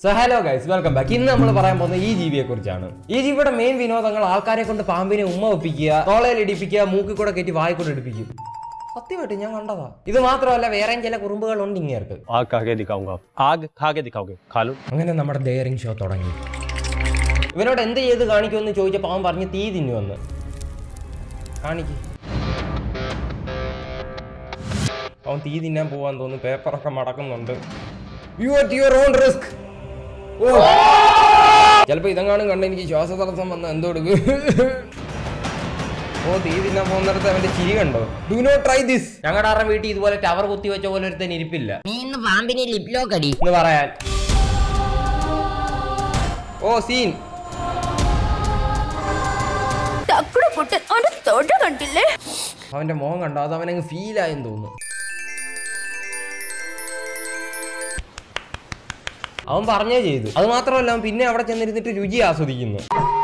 So hello guys welcome back ഇന്ന് നമ്മൾ പറയാൻ പോകുന്നത് ഈ ജീവിയെ കുറിച്ചാണ് ഈ ജീവിയുടെ മെയിൻ വിനോദങ്ങൾ ആൾക്കാരെ കൊണ്ട് പാമ്പിനെ ഉമ്മ വെപ്പിക്കുക തോളയിൽ ഇടിപ്പിക്കുക മൂക്കിൽ കൂടെ കയറ്റി വായി കൂടെ ഇടിപ്പിക്കും സത്യമായിട്ട് ഞാൻ കണ്ടതാ ഇത് മാത്രമല്ല വേറെയും ചില കുറുമ്പുകളുണ്ട് ഇങ്ങേർക്ക് आग खा के दिखाऊंगा आग खा के दिखाओगे खा लो അങ്ങനെ നമ്മുടെ ഡെയറിംഗ് ഷോ തുടങ്ങി ഇവനോട് എന്ത് ചെയ്ത് കാണിക്കുമെന്ന് ചോദിച്ചപ്പോൾ അവൻ പറഞ്ഞ് തീ തിന്നുവന്ന് കാണിക്ക് അവൻ തീ തിന്നാൻ പോവാൻ തോന്നുന്നു പേപ്പറൊക്കെ മടക്കുന്നുണ്ട് you at your own risk ഓ ചിലപ്പോൾ ഇതെങ്ങാനും കണ്ട് എനിക്ക് ശ്വാസതടസ്സം വന്ന എന്തോ എടുക്കും ഓ തീ തിന്നാൻ പോകുന്നിടത്ത് അവന്റെ ചിരി കണ്ടോ ഡു നോട്ട് ട്രൈ ദിസ് ഞങ്ങളുടെ ആരുടെ വീട്ടിൽ ഇതുപോലെ ടവർ കുത്തി വെച്ച പോലെ ഒരുത്തൻ ഇരിപ്പില്ല നീ ഇന്ന് പാമ്പിനെ ലിപ്ലോക്ക് അടി എന്ന് പറയാൻ ഓ സീൻ തക്കുട പൊട്ടൻ അവന്റെ തൊട കണ്ടില്ലേ അവന്റെ മോഹം കണ്ടോ അത് അവനങ്ങ് ഫീൽ ആയെന്ന് തോന്നുന്നു അവൻ പറഞ്ഞേ ചെയ്തു അത് മാത്രമല്ല അവൻ പിന്നെ അവിടെ ചെന്നിരുന്നിട്ട് രുചി ആസ്വദിക്കുന്നു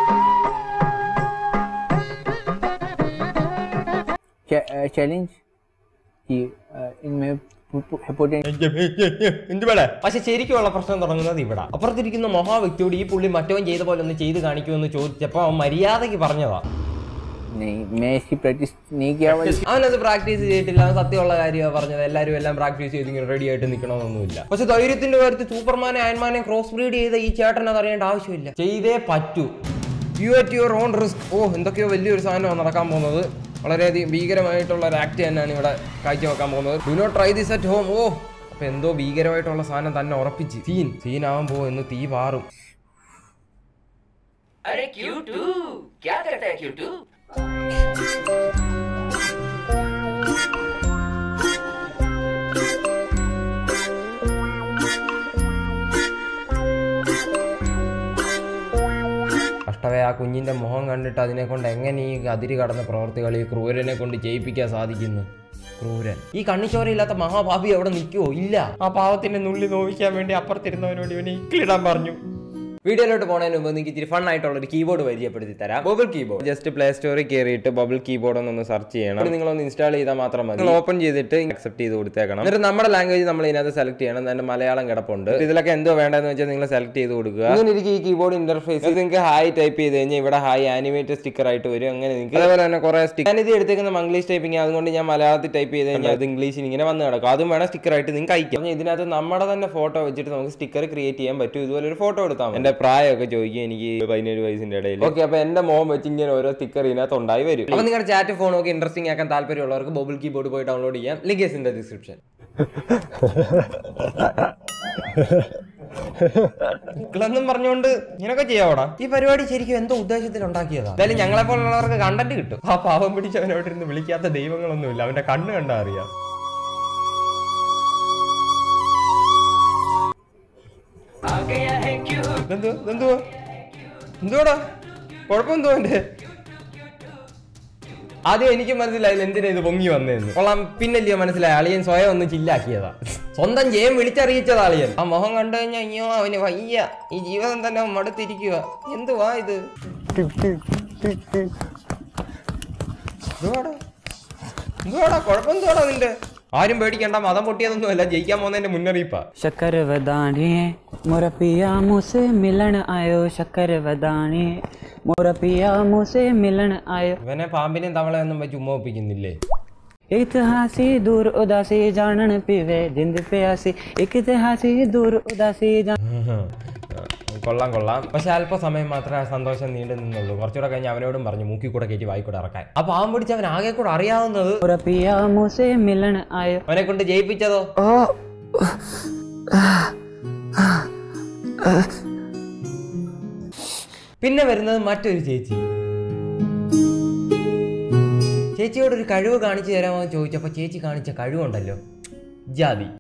चैलेंज कि अ, इनमें पोटेंशियल പക്ഷെ ശരിക്കുള്ള പ്രശ്നം തുടങ്ങുന്നത് ഇവിടെ അപ്പുറത്തിരിക്കുന്ന മഹാവ്യക്തിയോട് ഈ പുള്ളി മറ്റവൻ ചെയ്ത പോലെ ഒന്ന് ചെയ്ത് കാണിക്കുമെന്ന് ചോദിച്ചപ്പോ അവൻ മര്യാദയ്ക്ക് പറഞ്ഞതാ नहीं मैं इसकी प्रैक्टिस नहीं किया हुआ അവനത് പ്രാക്ടീസ് ചെയ്തിട്ടില്ല അവൻ സത്യമുള്ള കാര്യമാണ് പറഞ്ഞത് എല്ലാവരും എല്ലാം പ്രാക്ടീസ് ചെയ്ത് ഇങ്ങനെ റെഡി ആയിട്ട് നിൽക്കണമെന്നൊന്നുമില്ല പക്ഷെ ധൈര്യത്തിന്റെ കാര്യത്തിൽ സൂപ്പർമാനെ അയൻമാനെ ക്രോസ് ബ്രീഡ് ചെയ്ത ഈ ചേട്ടൻ അത് അറിയേണ്ട ആവശ്യമില്ല ചെയ്തേ പറ്റൂ you at your own risk ഓ എന്തൊക്കെയോ വലിയൊരു സാധനമാണ് നടക്കാൻ പോകുന്നത് വളരെയധികം ഭീകരമായിട്ടുള്ള ഒരു ആക്ട് തന്നെയാണ് ഇവിടെ കാഴ്ചവെക്കാൻ പോകുന്നത് do not try this at home ഓ അപ്പൊ എന്തോ ഭീകരമായിട്ടുള്ള സാധനം തന്നെ ഉറപ്പിച്ച് സീൻ സീൻ ആവുമ്പോ എന്ന് തീ പാറും കഷ്ടവേ ആ കുഞ്ഞിന്റെ മുഖം കണ്ടിട്ട് അതിനെ കൊണ്ട് എങ്ങനെ ഈ അതിര് കടന്ന പ്രവർത്തികൾ ഈ ക്രൂരനെ കൊണ്ട് ചെയ്യിപ്പിക്കാൻ സാധിക്കുന്നു ക്രൂരൻ ഈ കണ്ണിച്ചോരയില്ലാത്ത മഹാഭാബി അവിടെ നിൽക്കുവോ ഇല്ല ആ പാവത്തിന്റെ നുള്ളി നോവിക്കാൻ വേണ്ടി അപ്പുറത്തിരുന്നവനോട് ഇവനെ ഇക്കിളിടാൻ പറഞ്ഞു വീഡിയോയിലോട്ട് പോണതിന് മുമ്പ് നിങ്ങൾക്ക് ഇച്ചിരി ഫൺ ആയിട്ടുള്ള ഒരു കീബോർഡ് പരിചയപ്പെടുത്തി തരാം ബബിൾ കീബോർഡ് ജസ്റ്റ് പ്ലേ സ്റ്റോറിൽ കയറിയിട്ട് ബബിൾ കീബോർഡ് എന്നൊന്ന് സെർച്ച് ചെയ്യണം എന്നിട്ട് നിങ്ങളൊന്ന് ഇൻസ്റ്റാൾ ചെയ്താൽ മാത്രം മതി നിങ്ങൾ ഓപ്പൺ ചെയ്തിട്ട് അക്സെപ്റ്റ് ചെയ്ത് കൊടുത്തേക്കണം എന്നിട്ട് നമ്മുടെ ലാംഗ്വേജ് നമ്മൾ ഇതിനകത്ത് സെലക്ട് ചെയ്യണം അതിന്റെ മലയാളം കിടപ്പുണ്ട് ഇതിലൊക്കെ എന്തോ വേണ്ടതെന്ന് വെച്ചാൽ നിങ്ങൾ സെലക്ട് ചെയ്ത് കൊടുക്കുക അങ്ങനെ ഇരിക്കും ഈ കീബോർഡ് ഇന്റർഫേസ് നിങ്ങൾക്ക് ഹായ് ടൈപ്പ് ചെയ്ത് കഴിഞ്ഞാൽ ഇവിടെ ഹായ് ആനിമേറ്റഡ് സ്റ്റിക്കർ ആയിട്ട് വരും അങ്ങനെ നിങ്ങൾക്ക് അതേപോലെ തന്നെ കുറെ സ്റ്റിക്കർ ഞാനിത് എടുത്തേക്കുന്ന മംഗ്ലീഷ് ടൈപ്പിംഗ് അതുകൊണ്ട് ഞാൻ മലയാളത്തിൽ ടൈപ്പ് ചെയ്ത് കഴിഞ്ഞാൽ അത് ഇംഗ്ലീഷിൽ ഇങ്ങനെ വന്ന് കിടക്കും അതും വേണം സ്റ്റിക്കർ ആയിട്ട് നിങ്ങൾക്ക് അയക്കാം അപ്പോൾ ഇതിനകത്ത് നമ്മുടെ തന്നെ ഫോട്ടോ വെച്ചിട്ട് നമുക്ക് സ്റ്റിക്കർ ക്രിയേറ്റ് ചെയ്യാൻ പറ്റും ഇതുപോലെ ഒരു ഫോട്ടോ എടുത്താൽ മതി. എന്റെ പ്രായമൊക്കെ ചോദിക്കും എനിക്ക് പതിനേഴ് വയസ്സിന്റെ ഇടയിൽ ഓക്കെ അപ്പൊ എന്റെ മോൻ വെച്ച് ഇങ്ങനെ ഓരോ സ്റ്റിക്കർ ഇതിനകത്ത് ഉണ്ടായി വരും അപ്പൊ നിങ്ങളുടെ ചാറ്റ് ഫോണൊക്കെ ഇൻട്രസ്റ്റിംഗ് ആക്കാൻ താല്പര്യമുള്ളവർക്ക് ബബിൾ കീബോർഡ് പോയി ഡൗൺലോഡ് ചെയ്യാം ലിങ്ക് ഇൻ ഡിസ്ക്രിപ്ഷൻ മക്കളെന്നും പറഞ്ഞുകൊണ്ട് ഇങ്ങനൊക്കെ ചെയ്യാവടാ ഈ പരിപാടി ശരിക്കും എന്തോ ഉദ്ദേശത്തിൽ ഉണ്ടാക്കിയതാ എന്തായാലും ഞങ്ങളെ പോലുള്ളവർക്ക് കണ്ടന്റ് കിട്ടും ആ പാവം പിടിച്ചവനോട് ഇരുന്ന് വിളിക്കാത്ത ദൈവങ്ങളൊന്നുമില്ല അവന്റെ കണ്ണ് കണ്ടാ അറിയാം ഇതെന്തുവാ? ഇതെന്തുവാ? എന്തുവാടാ കുഴപ്പമെന്തോ എന്റെ ആദ്യം എനിക്ക് മനസ്സിലായില്ല എന്തിനാ ഇത് പൊങ്ങി വന്നതെന്ന് കൊള്ളാം പിന്നല്ലയോ മനസ്സിലായി അളിയൻ സ്വയം ഒന്ന് ചില്ലാക്കിയതാ സ്വന്തം ജയം വിളിച്ചറിയിച്ചതാ അളിയൻ ആ മുഖം കണ്ടു കഴിഞ്ഞാൽ അയ്യോ അവന് വയ്യ ഈ ജീവിതം തന്നെ അവൻ മടുത്തിരിക്കുക എന്തുവാ ഇത് എന്തുവാടാ എന്തുവാടാ കുഴപ്പമെന്തുവാടാ നിന്റെ ആരും പേടിക്കണ്ട മതം പൊട്ടിയതൊന്നുമല്ല ജയിക്കാൻ പോകുന്നതിന്റെ മുന്നറിയിപ്പാ शक्कर वदाने मोर पिया मुझसे मिलन आयो शक्कर वदाने मोर पिया मुझसे मिलन आयो ഇവനെ പാമ്പിനെയും തവളയൊന്നും വെച്ച് ഉമ്മ ഒപ്പിക്കുന്നില്ലേ इतिहासी दूर उदासी जानन पीवे जिंद प्यासी एक इतिहासी दूर उदासी जान കൊള്ളാം കൊള്ളാം പക്ഷെ അല്പസമയം മാത്രമേ ആ സന്തോഷം നീണ്ടു നിന്നുള്ളൂ കുറച്ചുകൂടെ കഴിഞ്ഞ് അവനോടും പറഞ്ഞു മൂക്കി കൂടെ കയറ്റി വായി കൂടെ ഇറക്കാൻ അപ്പൊ അവൻ പിടിച്ച് അവൻ ആകെ കൂടെ അറിയാവുന്നത് मोर पिया मुझसे मिलन आयो അവനെ കൊണ്ട് ജയിപ്പിച്ചതോ പിന്നെ വരുന്നത് മറ്റൊരു ചേച്ചി ചേച്ചിയോട് ഒരു കഴിവ് കാണിച്ചു തരാമോ എന്ന് ചോദിച്ചപ്പോ ചേച്ചി കാണിച്ച കഴിവുണ്ടല്ലോ ജാതി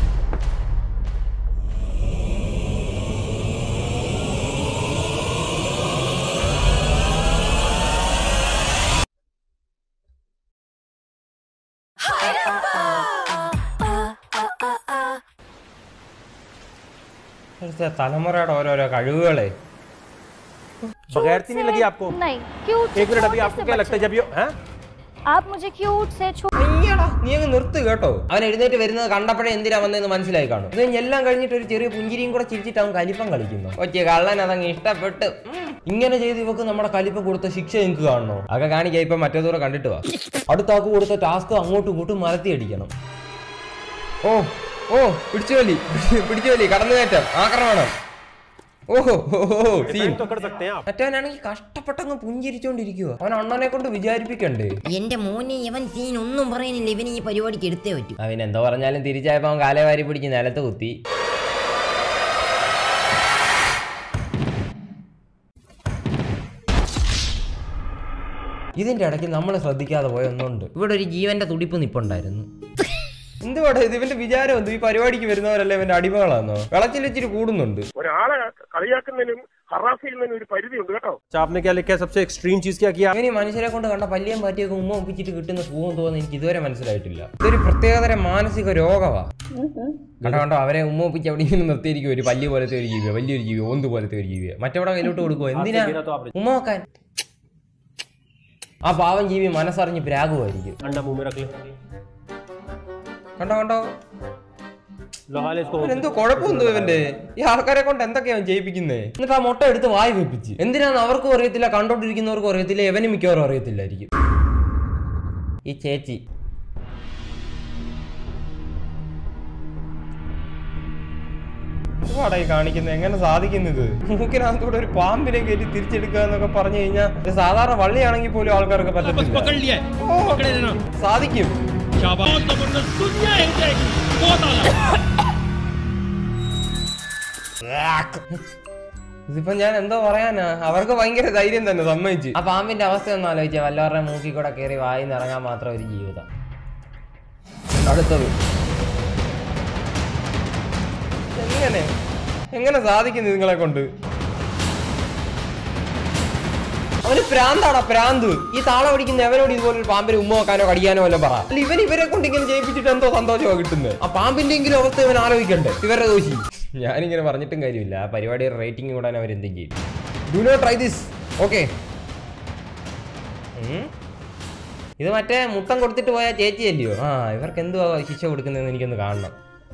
ഇപ്പോഴത്തെ തലമുറയുടെ ഓരോരോ കഴിവുകളെ बगैर नहीं लगी आपको नहीं क्यूट एक मिनट अभी आपको क्या लगता है जब ये हैं आप मुझे क्यूट से छू അയ്യടാ നീ അങ്ങ് നിർത്ത് കേട്ടോ അവൻ എഴുന്നേറ്റ് വരുന്നത് കണ്ടപ്പോഴേ എന്തിനാ വന്നതെന്ന് മനസ്സിലായി കാണും ഇത് കഴിഞ്ഞ് എല്ലാം കഴിഞ്ഞിട്ട് ഒരു ചെറിയ പുഞ്ചിരിയും കൂടെ ചിരിച്ചിട്ട് അവൻ കലിപ്പം കളിക്കുന്നു ഒറ്റ കള്ളൻ അതങ്ങ് ഇഷ്ടപ്പെട്ട് ഉം. ഇങ്ങനെ ചെയ്ത് ഇവക്ക് നമ്മുടെ കലിപ്പം കൊടുത്ത ശിക്ഷ നിങ്ങൾക്ക് കാണണോ അതൊക്കെ കാണിക്കാൻ ഇപ്പൊ മറ്റേതൂടെ കണ്ടിട്ട് വാ അടുത്ത ആൾക്ക് കൊടുത്ത ടാസ്ക് അങ്ങോട്ടും ഇങ്ങോട്ടും മലത്തി അടിക്കണം ഓ ഓ പിടിച്ചുവലി പിടിച്ചുവലി കടന്നുകയറ്റം ആക്രമണം ഓഹോ ഓ, ഓ, ഓ, സീൻ तो कर सकते हैं आप മറ്റവനാണെങ്കിൽ കഷ്ടപ്പെട്ടങ്ങ് പുഞ്ചിരിച്ചോണ്ടിരിക്കുക അവൻ അണ്ണനെ കൊണ്ട് വിചാരിപ്പിക്കണ്ടേ എന്റെ മോനെ ഇവൻ സീൻ ഒന്നും പറയുന്നില്ല ഇവൻ ഈ പരിപാടിക്ക് എടുത്തേ പറ്റൂ അവൻ എന്തോ പറഞ്ഞാലും തിരിച്ചായപ്പോ അവൻ കാലേ വാരി പിടിച്ച് നിലത്ത് കുത്തി ഇതിന്റെ ഇടയ്ക്ക് നമ്മൾ ശ്രദ്ധിക്കാതെ പോയ ഒന്നുണ്ട് ഇവിടെ ഒരു ജീവന്റെ തുടിപ്പ് നിപ്പുണ്ടായിരുന്നു എന്തുവാടെ ഇത് ഇവന്റെ വിചാരം എന്ത് ഈ പരിപാടിക്ക് വരുന്നവരല്ലേ ഇവന്റെ അടിമകളാന്നോ വിളച്ചിൽ വെച്ചിട്ട് കൂടുന്നുണ്ട് ഒരാളെ കളിയാക്കുന്നതിനും ഹറാസ് ചെയ്യുന്നതിനും ഒരു പരിധിയുണ്ട് കേട്ടോ अच्छा आपने क्या लिखा है सबसे एक्सट्रीम चीज क्या किया അങ്ങനെ ഈ മനുഷ്യരെ കൊണ്ട് കണ്ട പല്ലിയും പാറ്റിയൊക്കെ ഉമ്മ ഒപ്പിച്ചിട്ട് കിട്ടുന്ന സുഖം തോന്നുന്നു എനിക്ക് ഇതുവരെ മനസ്സിലായിട്ടില്ല ഇതൊരു പ്രത്യേകതരം മാനസിക രോഗമാ കണ്ടോ കണ്ടോ അവരെ ഉമ്മ ഒപ്പിച്ച് അവിടെ ഇങ്ങനെ നിർത്തിയിരിക്കും ഒരു പല്ലി പോലത്തെ ഒരു ജീവിയോ വലിയൊരു ജീവിയോ ഓന്ത് പോലത്തെ ഒരു ജീവിയോ മറ്റവിടെ കയ്യിലോട്ട് കൊടുക്കുമോ എന്തിനാ ഉമ്മ വെക്കാൻ ആ പാവം ജീവി മനസ്സറിഞ്ഞ് പ്രാഗുമായിരിക്കും अंडा मुंह में रख ले കണ്ടോ കണ്ടോ लो हाल इसको എന്തോ കുഴപ്പമൊന്നും ഇവന്റെ ഈ ആൾക്കാരെ കൊണ്ട് എന്തൊക്കെയാ ചെയ്യിപ്പിക്കുന്നേ എന്നിട്ട് ആ മുട്ട എടുത്ത് വായി വെപ്പിച്ച് എന്തിനാന്ന് അവർക്കും അറിയത്തില്ല കണ്ടോണ്ടിരിക്കുന്നവർക്കും അറിയത്തില്ല എവനും മിക്കവാറും അറിയത്തില്ലായിരിക്കും ഈ ചേച്ചി എന്തുവാടാ ഈ കാണിക്കുന്നത് എങ്ങനെ സാധിക്കുന്നത് മൂക്കിനകത്തൂടെ ഒരു പാമ്പിനെ കയറ്റി തിരിച്ചെടുക്കുക എന്നൊക്കെ പറഞ്ഞു കഴിഞ്ഞാൽ ഇത് സാധാരണ വള്ളിയാണെങ്കിൽ പോലും ആൾക്കാർക്ക് പറ്റത്തില്ല ഓ, സാധിക്കും ഇതിപ്പോ ഞാൻ എന്തോ പറയാനാ അവർക്ക് ഭയങ്കര ധൈര്യം തന്നെ സമ്മതിച്ച് ആ പാമ്പിന്റെ അവസ്ഥ ഒന്ന് ആലോചിച്ചാ വല്ലവരുടെ മൂക്കി കൂടെ കയറി വായിന്ന് ഇറങ്ങാൻ മാത്രം ഒരു ജീവിതം അടുത്തത് എങ്ങനെ എങ്ങനെ സാധിക്കുന്നു നിങ്ങളെ കൊണ്ട് അവന് പ്രാന്താടാ പ്രാന്ത് ഈ താള പിടിക്കുന്ന എവനോട് ഇതുപോലെ ഒരു പാമ്പിനെ ഉമ്മ വെക്കാനോ കടിക്കാനോ വല്ല പറ അല്ല ഇവൻ ഇവരെ കൊണ്ട് ഇങ്ങനെ ജയിപ്പിച്ചിട്ട് എന്തോ സന്തോഷമാണ് കിട്ടുന്നത് ആ പാമ്പിന്റെ എങ്കിലും അവസ്ഥ ഇവൻ ആലോചിക്കണ്ടേ ഇവരുടെ ദോഷി ഞാനിങ്ങനെ പറഞ്ഞിട്ടും കാര്യമില്ല ആ പരിപാടിയുടെ റേറ്റിംഗ് കൂടാൻ അവർ എന്തും ചെയ്യും do not try this okay ഇത് മറ്റേ മുത്തം കൊടുത്തിട്ട് പോയ ചേച്ചി അല്ലയോ ആ ഇവർക്ക് എന്തുവാ ശിക്ഷ കൊടുക്കുന്നതെന്ന് എനിക്കൊന്ന് കാണണം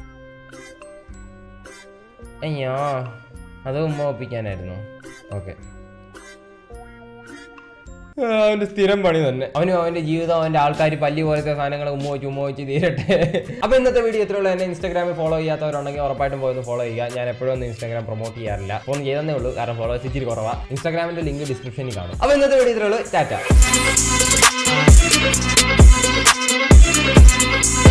അയ്യോ അത് ഉമ്മ ഒപ്പിക്കാനായിരുന്നു ഓക്കെ അവന്റെ സ്ഥിരം പണി തന്നെ അവനും അവന്റെ ജീവിതം അവന്റെ ആൾക്കാർ പല്ലി പോലത്തെ സാധനങ്ങൾ ഉമ്മ വെച്ച് ഉമ്മ വെച്ച് തീരട്ടെ അപ്പൊ ഇന്നത്തെ വീഡിയോ ഇത്രയുള്ള എന്നെ ഇൻസ്റ്റാഗ്രാമിൽ ഫോളോ ചെയ്യാത്തവരുണ്ടെങ്കിൽ ഉറപ്പായിട്ടും പോയി ഫോളോ ചെയ്യുക ഞാൻ എപ്പോഴും ഒന്നും ഇൻസ്റ്റാഗ്രാം പ്രൊമോട്ട് ചെയ്യാറില്ല ഫോൺ ചെയ്തേ ഉള്ളൂ കാരണം ഫോളോവേഴ്സ് ഇച്ചിരി കുറവാ ഇൻസ്റ്റാഗ്രാമിന്റെ ലിങ്ക് ഡിസ്ക്രിപ്ഷനിൽ കാണും അപ്പൊ ഇന്നത്തെ വീഡിയോ ഇത്രയുള്ളൂ ടാറ്റ